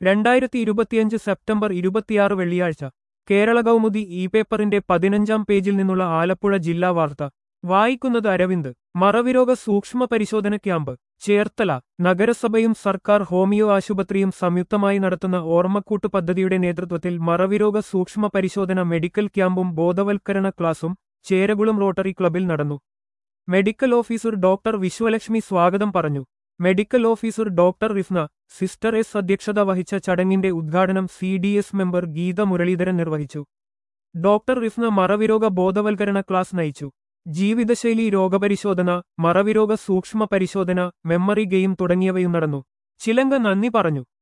രണ്ടായിരത്തി ഇരുപത്തിയഞ്ച് സെപ്റ്റംബർ ഇരുപത്തിയാറ് വെള്ളിയാഴ്ച കേരള കൗമുദി ഇ പേപ്പറിന്റെ പതിനഞ്ചാം പേജിൽ നിന്നുള്ള ആലപ്പുഴ ജില്ലാ വാർത്ത വായിക്കുന്നത് അരവിന്ദ് മറവിരോഗ സൂക്ഷ്മ പരിശോധന ക്യാമ്പ് ചേർത്തല നഗരസഭയും സർക്കാർ ഹോമിയോ ആശുപത്രിയും സംയുക്തമായി നടത്തുന്ന ഓർമ്മക്കൂട്ട് പദ്ധതിയുടെ നേതൃത്വത്തിൽ മറവിരോഗ സൂക്ഷ്മ പരിശോധന മെഡിക്കൽ ക്യാമ്പും ബോധവൽക്കരണ ക്ലാസും ചേരകുളം റോട്ടറി ക്ലബിൽ നടന്നു മെഡിക്കൽ ഓഫീസർ ഡോക്ടർ വിശ്വലക്ഷ്മി സ്വാഗതം പറഞ്ഞു medical officer doctor Rifna sister S അധ്യക്ഷത വഹിച്ച ചടങ്ങിന്റെ ഉദ്ഘാടനം C D S member Geetha Muraleedharan നിർവഹിച്ചു ഡോക്ടർ റിഫ്ന മറവിരോഗ ബോധവൽക്കരണ ക്ലാസ് നയിച്ചു ജീവിതശൈലി രോഗപരിശോധന മറവിരോഗ സൂക്ഷ്മ പരിശോധന മെമ്മറി ഗെയിം തുടങ്ങിയവയും നടന്നു ചിലങ്ക നന്ദി പറഞ്ഞു